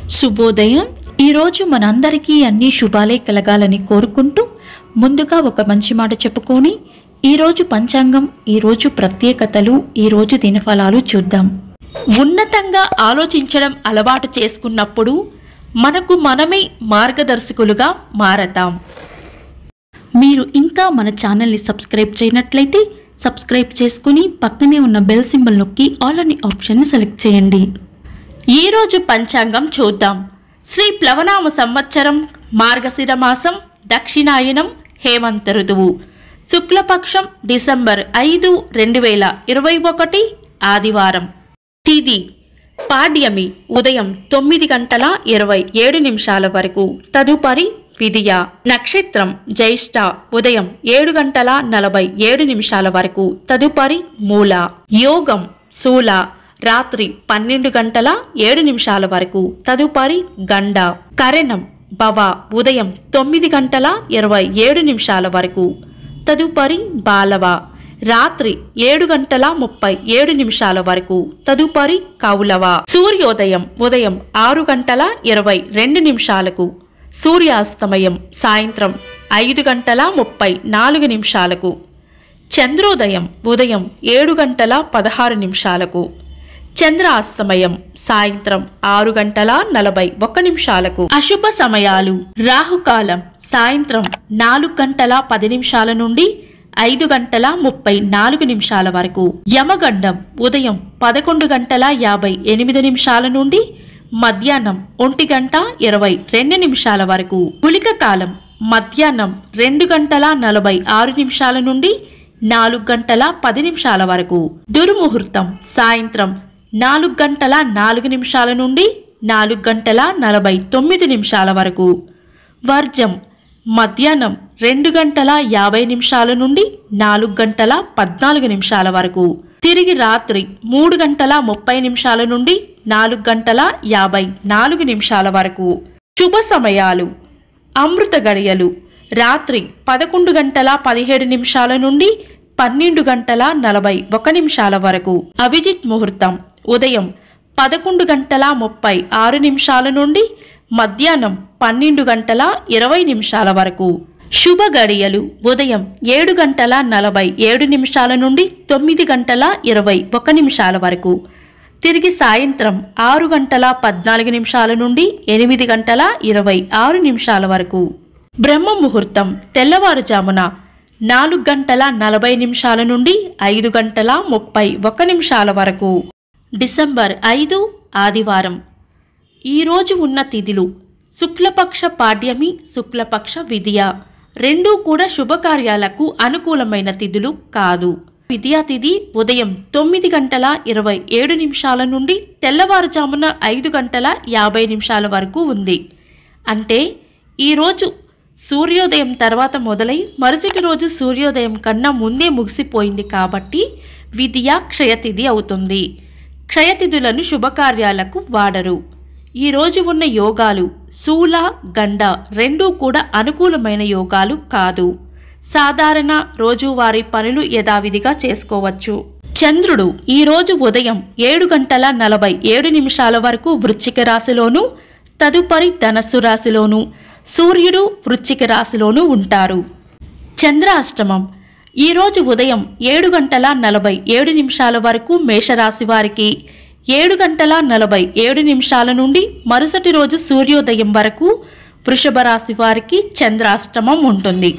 శుభోదయం ఈరోజు మనందరికీ అన్ని శుభాలే కలగాలని కోరుకుంటూ ముందుగా ఒక మంచి మాట చెప్పుకొని ఈరోజు పంచాంగం ఈరోజు ప్రత్యేకతలు ఈరోజు దినఫలాలు చూద్దాం ఉన్నతంగా ఆలోచించడం అలవాటు చేసుకున్నప్పుడు మనకు మనమే మార్గదర్శకులుగా మారతాం మీరు ఇంకా మన ఛానల్ని సబ్స్క్రైబ్ చేయనట్లయితే సబ్స్క్రైబ్ చేసుకుని పక్కనే ఉన్న బెల్ సింబల్ నొక్కి ఆల్ అని ఆప్షన్ని సెలెక్ట్ చేయండి ఈ రోజు పంచాంగం చూద్దాం శ్రీ ప్లవనామ సంవత్సరం మార్గశిర మాసం దక్షిణాయనం హేమంత ఋతువు శుక్లపక్షం డిసెంబర్ ఐదు రెండు వేల ఇరవై ఒకటి ఆదివారం తిది పాడ్యమి ఉదయం తొమ్మిది గంటల ఇరవై ఏడు నిమిషాల వరకు తదుపరి విధియ నక్షత్రం జ్యేష్ఠ ఉదయం ఏడు గంటల నలభై ఏడు నిమిషాల వరకు తదుపరి మూల యోగం శూల రాత్రి పన్నెండు గంటల ఏడు నిమిషాల వరకు తదుపరి గండ కరణం భవ ఉదయం తొమ్మిది గంటల ఇరవై ఏడు నిమిషాల వరకు తదుపరి బాలవ రాత్రి ఏడు గంటల ముప్పై ఏడు నిమిషాల వరకు తదుపరి కౌలవ సూర్యోదయం ఉదయం ఆరు గంటల ఇరవై రెండు నిమిషాలకు సూర్యాస్తమయం సాయంత్రం ఐదు గంటల ముప్పై నాలుగు నిమిషాలకు చంద్రోదయం ఉదయం ఏడు గంటల పదహారు నిమిషాలకు చంద్రాస్తమయం సాయంత్రం ఆరు గంటల నలభై ఒక్క నిమిషాలకు అశుభ సమయాలు రాహుకాలం సాయంత్రం నాలుగు గంటల పది నిమిషాల నుండి ఐదు గంటల ముప్పై నాలుగు నిమిషాల వరకు యమగండం ఉదయం పదకొండు గంటల యాభై ఎనిమిది నిమిషాల నుండి మధ్యాహ్నం ఒంటి గంట ఇరవై రెండు నిమిషాల వరకు గుళిక కాలం మధ్యాహ్నం రెండు గంటల నలభై ఆరు నిమిషాల నుండి నాలుగు గంటల పది నిమిషాల వరకు దుర్ముహూర్తం సాయంత్రం నాలుగు గంటల నాలుగు నిమిషాల నుండి నాలుగు గంటల నలభై తొమ్మిది నిమిషాల వరకు వర్జం మధ్యాహ్నం రెండు గంటల యాభై నిమిషాల నుండి నాలుగు గంటల పద్నాలుగు నిమిషాల వరకు తిరిగి రాత్రి మూడు గంటల ముప్పై నిమిషాల నుండి నాలుగు గంటల యాభై నాలుగు నిమిషాల వరకు శుభ సమయాలు అమృత గడియలు రాత్రి పదకొండు గంటల పదిహేడు నిమిషాల నుండి పన్నెండు గంటల నలభై ఒక నిమిషాల వరకు అభిజిత్ ముహూర్తం ఉదయం పదకొండు గంటల ముప్పై ఆరు నిమిషాల నుండి మధ్యాహ్నం పన్నెండు గంటల ఇరవై నిమిషాల వరకు శుభ గడియలు ఉదయం ఏడు గంటల నలభై ఏడు నిమిషాల నుండి తొమ్మిది గంటల ఇరవై ఒక నిమిషాల వరకు తిరిగి సాయంత్రం ఆరు గంటల పద్నాలుగు నిమిషాల నుండి ఎనిమిది గంటల ఇరవై ఆరు నిమిషాల వరకు బ్రహ్మ ముహూర్తం తెల్లవారుజామున నాలుగు గంటల నలభై నిమిషాల నుండి ఐదు గంటల ముప్పై ఒక నిమిషాల వరకు డిసెంబర్ ఐదు ఆదివారం ఈరోజు ఉన్న తిథులు శుక్లపక్ష పాడ్యమి శుక్లపక్ష విధియ రెండూ కూడా శుభకార్యాలకు అనుకూలమైన తిథులు కాదు విద్యా తిథి ఉదయం తొమ్మిది గంటల ఇరవై ఏడు నిమిషాల నుండి తెల్లవారుజామున ఐదు గంటల యాభై నిమిషాల వరకు ఉంది అంటే ఈరోజు సూర్యోదయం తర్వాత మొదలై మరుసటి రోజు సూర్యోదయం కన్నా ముందే ముగిసిపోయింది కాబట్టి విధియ క్షయతిథి అవుతుంది క్షయతిథులను శుభకార్యాలకు వాడరు ఈ రోజు ఉన్న యోగాలు శూల గండ రెండూ కూడా అనుకూలమైన యోగాలు కాదు సాధారణ రోజువారీ పనులు యథావిధిగా చేసుకోవచ్చు చంద్రుడు ఈ రోజు ఉదయం ఏడు గంటల నలభై ఏడు నిమిషాల వరకు వృశ్చిక రాశిలోను తదుపరి ధనస్సు రాశిలోను సూర్యుడు వృశ్చిక రాశిలోనూ ఉంటారు చంద్రాష్టమం ఈరోజు ఉదయం ఏడు గంటల నలభై ఏడు నిమిషాల వరకు మేషరాశి వారికి ఏడు గంటల నలభై ఏడు నిమిషాల నుండి మరుసటి రోజు సూర్యోదయం వరకు వృషభ రాశి వారికి చంద్రాష్టమం ఉంటుంది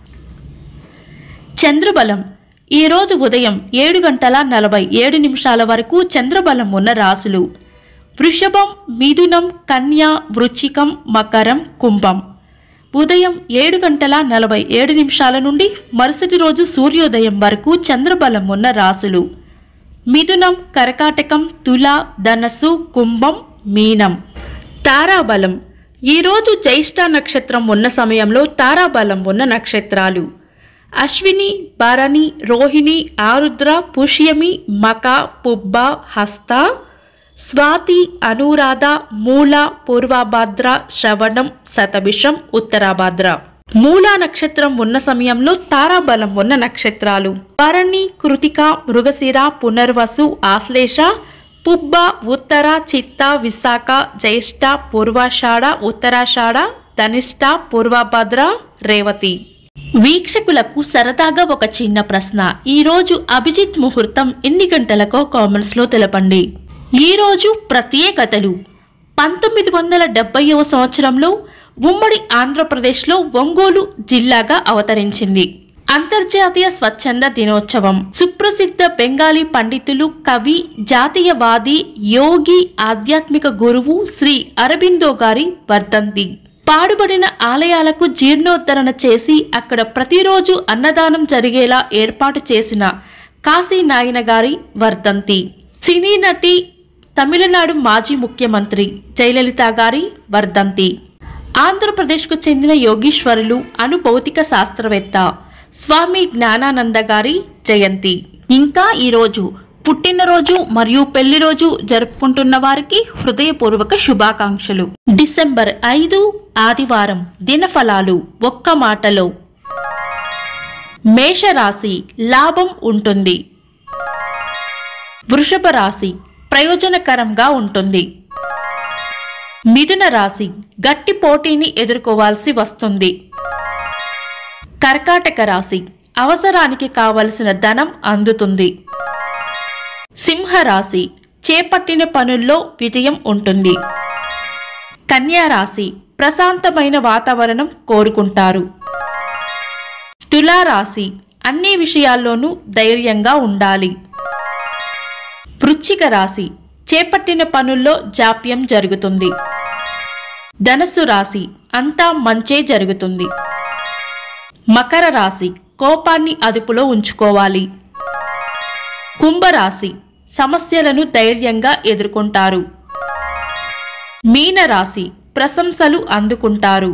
చంద్రబలం ఈరోజు ఉదయం ఏడు గంటల నలభై ఏడు నిమిషాల వరకు చంద్రబలం ఉన్న రాశులు వృషభం మిథునం కన్య వృచ్చికం మకరం కుంభం ఉదయం ఏడు గంటల నలభై ఏడు నిమిషాల నుండి మరుసటి రోజు సూర్యోదయం వరకు చంద్రబలం ఉన్న రాశులు మిథునం కర్కాటకం తుల ధనస్సు కుంభం మీనం తారాబలం ఈరోజు జ్యేష్ఠ నక్షత్రం ఉన్న సమయంలో తారాబలం ఉన్న నక్షత్రాలు అశ్విని భరణి రోహిణి ఆరుద్ర పుష్యమి మక పుబ్బ హస్త స్వాతి అనురాధ మూల పూర్వభాద్ర శ్రవణం శతభిషం ఉత్తరాభాద్ర మూలా నక్షత్రం ఉన్న సమయంలో తారాబలం ఉన్న నక్షత్రాలు భరణి కృతిక మృగశిర పునర్వసు ఆశ్లేష పుబ్బ ఉత్తర చిత్త విశాఖ జ్యేష్ఠ పూర్వాషాఢ ఉత్తరాషాఢ ధనిష్ట పూర్వభద్ర రేవతి వీక్షకులకు సరదాగా ఒక చిన్న ప్రశ్న ఈ రోజు అభిజిత్ ముహూర్తం ఎన్ని గంటలకో కామెంట్స్ లో తెలపండి ఈ రోజు ప్రత్యేకతలు పంతొమ్మిది వందల డెబ్బైవ సంవత్సరంలో ఉమ్మడి ఆంధ్రప్రదేశ్లో ఒంగోలు జిల్లాగా అవతరించింది అంతర్జాతీయ స్వచ్ఛంద దినోత్సవం సుప్రసిద్ధ బెంగాలీ పండితులు కవి జాతీయవాది యోగి ఆధ్యాత్మిక గురువు శ్రీ అరబిందో గారి వర్ధంతి పాడుబడిన ఆలయాలకు జీర్ణోద్ధరణ చేసి అక్కడ ప్రతిరోజు అన్నదానం జరిగేలా ఏర్పాటు చేసిన కాశీ నాయన గారి వర్ధంతి సినీ నటి తమిళనాడు మాజీ ముఖ్యమంత్రి జయలలిత గారి వర్ధంతి ఆంధ్రప్రదేశ్కు చెందిన యోగీశ్వరులు అను భౌతిక శాస్త్రవేత్త స్వామి జ్ఞానానంద గారి జయంతి ఇంకా ఈరోజు పుట్టినరోజు మరియు పెళ్లి రోజు జరుపుకుంటున్న వారికి హృదయపూర్వక శుభాకాంక్షలు డిసెంబర్ ఐదు ఆదివారం దినఫలాలు ఒక్క మాటలో మేషరాశి లాభం ఉంటుంది వృషభ రాశి ప్రయోజనకరంగా ఉంటుంది మిథున రాశి గట్టి పోటీని ఎదుర్కోవాల్సి వస్తుంది కర్కాటక రాశి అవసరానికి కావలసిన ధనం అందుతుంది సింహరాశి చేపట్టిన పనుల్లో విజయం ఉంటుంది కన్యా రాశి ప్రశాంతమైన వాతావరణం కోరుకుంటారు తులారాశి అన్ని విషయాల్లోనూ ధైర్యంగా ఉండాలి వృశ్చిక రాశి చేపట్టిన పనుల్లో జాప్యం జరుగుతుంది ధనస్సు రాశి అంతా మంచే జరుగుతుంది మకర రాశి కోపాన్ని అదుపులో ఉంచుకోవాలి కుంభరాశి సమస్యలను ధైర్యంగా ఎదుర్కొంటారు మీనరాశి ప్రశంసలు అందుకుంటారు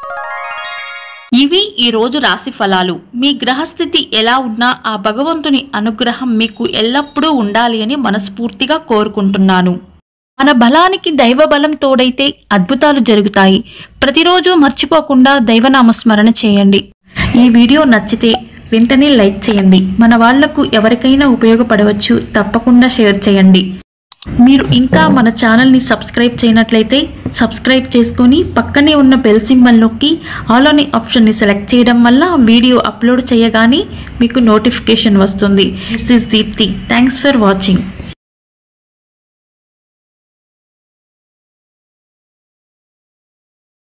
ఇవి ఈ రోజు రాశి ఫలాలు మీ గ్రహస్థితి ఎలా ఉన్నా ఆ భగవంతుని అనుగ్రహం మీకు ఎల్లప్పుడూ ఉండాలి అని మనస్ఫూర్తిగా కోరుకుంటున్నాను మన బలానికి దైవ బలం తోడైతే అద్భుతాలు జరుగుతాయి ప్రతిరోజు మర్చిపోకుండా దైవనామస్మరణ చేయండి ఈ వీడియో నచ్చితే వెంటనే లైక్ చేయండి మన వాళ్లకు ఎవరికైనా ఉపయోగపడవచ్చు తప్పకుండా షేర్ చేయండి మీరు ఇంకా మన ఛానల్ని సబ్స్క్రైబ్ చేయనట్లయితే సబ్స్క్రైబ్ చేసుకొని పక్కనే ఉన్న బెల్ సింబల్ నొక్కి ఆల్ అనే ఆప్షన్ని సెలెక్ట్ చేయడం వల్ల వీడియో అప్లోడ్ చేయగానే మీకు నోటిఫికేషన్ వస్తుంది this is Deepti thanks for watching